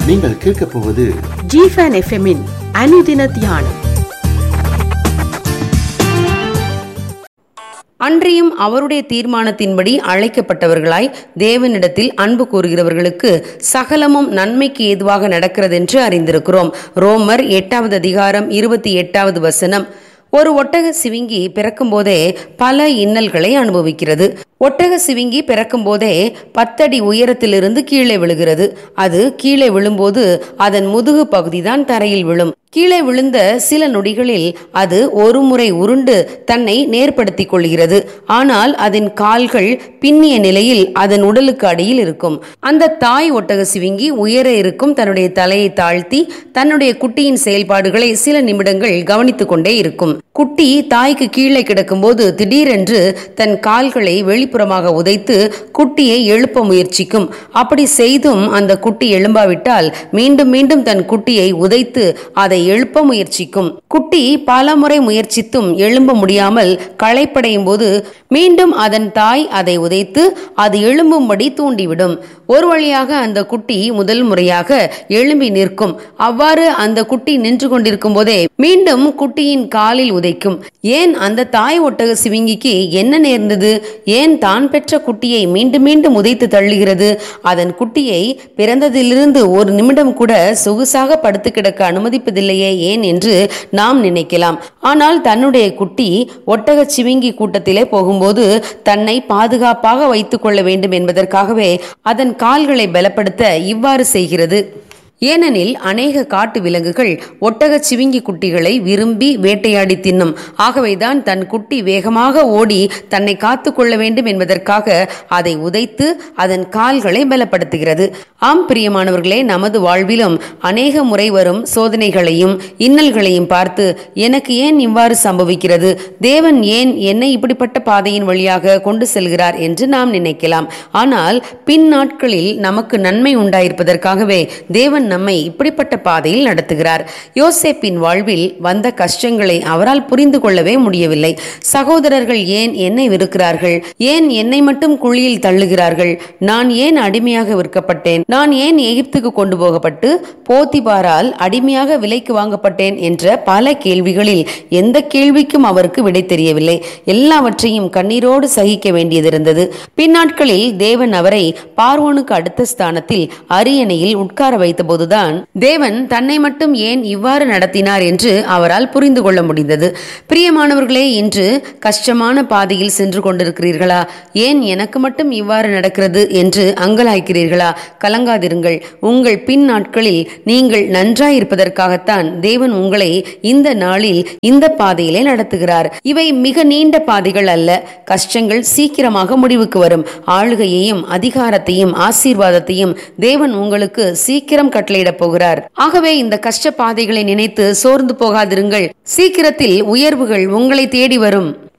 நீங்கள் கேட்கப் போவது ஜிஃபன் எஃப்எம்மின் அனுதின தியானம் அன்றியும் அவருடைய தீர்மானத்தின்படி அழைக்கப்பட்டவர்களாய் தேவனிடத்தில் அன்பு கூறுகிறவர்களுக்கு சகலமும் நன்மைக்கு ஏதுவாக நடக்கிறதென்று அறிந்திருக்கிறோம் ரோமர் எட்டாவது அதிகாரம் இருபத்தி எட்டாவது வசனம் ஒரு ஒட்டக சிவிங்கி பிறக்கும்போதே பல இன்னல்களை அனுபவிக்கிறது ஒட்டக சிவிங்கி பிறக்கும்போதே பத்தடி உயரத்திலிருந்து கீழே விழுகிறது அது கீழே விழும்போது அதன் முதுகு பகுதிதான் தரையில் விழும் கீழே விழுந்த சில நொடிகளில் அது ஒரு முறை உருண்டு தன்னை நேர்படுத்திக் கொள்கிறது ஆனால் அதன் கால்கள் பின்னிய நிலையில் அதன் உடலுக்கு அடியில் இருக்கும் அந்த தாய் ஒட்டக சிவிங்கி உயர இருக்கும் தன்னுடைய தலையை தாழ்த்தி தன்னுடைய குட்டியின் செயல்பாடுகளை சில நிமிடங்கள் கவனித்துக் கொண்டே இருக்கும் குட்டி தாய்க்கு கீழே கிடக்கும்போது திடீரென்று தன் கால்களை வெளிப்புறமாக உதைத்து குட்டியை எழுப்ப முயற்சிக்கும் அப்படி செய்தும் அந்த குட்டி எழும்பாவிட்டால் மீண்டும் மீண்டும் தன் குட்டியை உதைத்து அதை எழுப்ப முயற்சிக்கும் குட்டி பல முறை முயற்சித்தும் எழும்ப முடியாமல் களைப்படையும் போது மீண்டும் அதன் தாய் அதை உதைத்து அது எழும்பும்படி தூண்டிவிடும் ஒரு வழியாக அந்த குட்டி முதல் முறையாக எழும்பி நிற்கும் அவ்வாறு அந்த குட்டி நின்று கொண்டிருக்கும் போதே மீண்டும் குட்டியின் காலில் உதைக்கும் ஏன் அந்த தாய் ஒட்டக சிவிங்கிக்கு என்ன நேர்ந்தது ஏன் தான் பெற்ற குட்டியை மீண்டும் மீண்டும் உதைத்து தள்ளுகிறது அதன் குட்டியை பிறந்ததிலிருந்து ஒரு நிமிடம் கூட சொகுசாக படுத்து கிடக்க அனுமதிப்பதில்லையே ஏன் என்று நாம் நினைக்கலாம் ஆனால் தன்னுடைய குட்டி ஒட்டக சிவிங்கி கூட்டத்திலே போகும்போது தன்னை பாதுகாப்பாக வைத்துக் கொள்ள வேண்டும் என்பதற்காகவே அதன் கால்களை பலப்படுத்த இவ்வாறு செய்கிறது ஏனெனில் அநேக காட்டு விலங்குகள் ஒட்டக சிவிங்கி குட்டிகளை விரும்பி வேட்டையாடி தின்னும் ஆகவேதான் தன் குட்டி வேகமாக ஓடி தன்னை காத்து கொள்ள வேண்டும் என்பதற்காக அதை உதைத்து அதன் கால்களை பலப்படுத்துகிறது ஆம் பிரியமானவர்களே நமது வாழ்விலும் அநேக முறை வரும் சோதனைகளையும் இன்னல்களையும் பார்த்து எனக்கு ஏன் இவ்வாறு சம்பவிக்கிறது தேவன் ஏன் என்னை இப்படிப்பட்ட பாதையின் வழியாக கொண்டு செல்கிறார் என்று நாம் நினைக்கலாம் ஆனால் பின் நாட்களில் நமக்கு நன்மை உண்டாயிருப்பதற்காகவே தேவன் நம்மை இப்படிப்பட்ட பாதையில் நடத்துகிறார் யோசேப்பின் வாழ்வில் வந்த கஷ்டங்களை அவரால் புரிந்து கொள்ளவே முடியவில்லை சகோதரர்கள் ஏன் என்னை வெறுக்கிறார்கள் ஏன் என்னை மட்டும் குழியில் தள்ளுகிறார்கள் நான் ஏன் அடிமையாக விற்கப்பட்டேன் நான் ஏன் எகிப்துக்கு கொண்டு போகப்பட்டு போத்திபாரால் அடிமையாக விலைக்கு வாங்கப்பட்டேன் என்ற பல கேள்விகளில் எந்த கேள்விக்கும் அவருக்கு விடை தெரியவில்லை எல்லாவற்றையும் கண்ணீரோடு சகிக்க வேண்டியதிருந்தது பின்னாட்களில் தேவன் அவரை பார்வோனுக்கு அடுத்த ஸ்தானத்தில் அரியணையில் உட்கார வைத்த போதுதான் தேவன் தன்னை மட்டும் ஏன் இவ்வாறு நடத்தினார் என்று அவரால் புரிந்து கொள்ள முடிந்தது பிரியமானவர்களே இன்று கஷ்டமான பாதையில் சென்று கொண்டிருக்கிறீர்களா ஏன் எனக்கு மட்டும் இவ்வாறு நடக்கிறது என்று அங்கலாய்க்கிறீர்களா கலங்காதிருங்கள் உங்கள் பின் நாட்களில் நீங்கள் நன்றாயிருப்பதற்காகத்தான் தேவன் உங்களை இந்த நாளில் இந்த பாதையிலே நடத்துகிறார் இவை மிக நீண்ட பாதைகள் அல்ல கஷ்டங்கள் சீக்கிரமாக முடிவுக்கு வரும் ஆளுகையையும் அதிகாரத்தையும் ஆசீர்வாதத்தையும் தேவன் உங்களுக்கு சீக்கிரம் கட்டளையிடப் போகிறார் ஆகவே இந்த கஷ்ட பாதைகளை நினைத்து சோர்ந்து போகாதிருங்கள் சீக்கிரத்தில் உயர்வுகள் உங்களை தேடி வரும்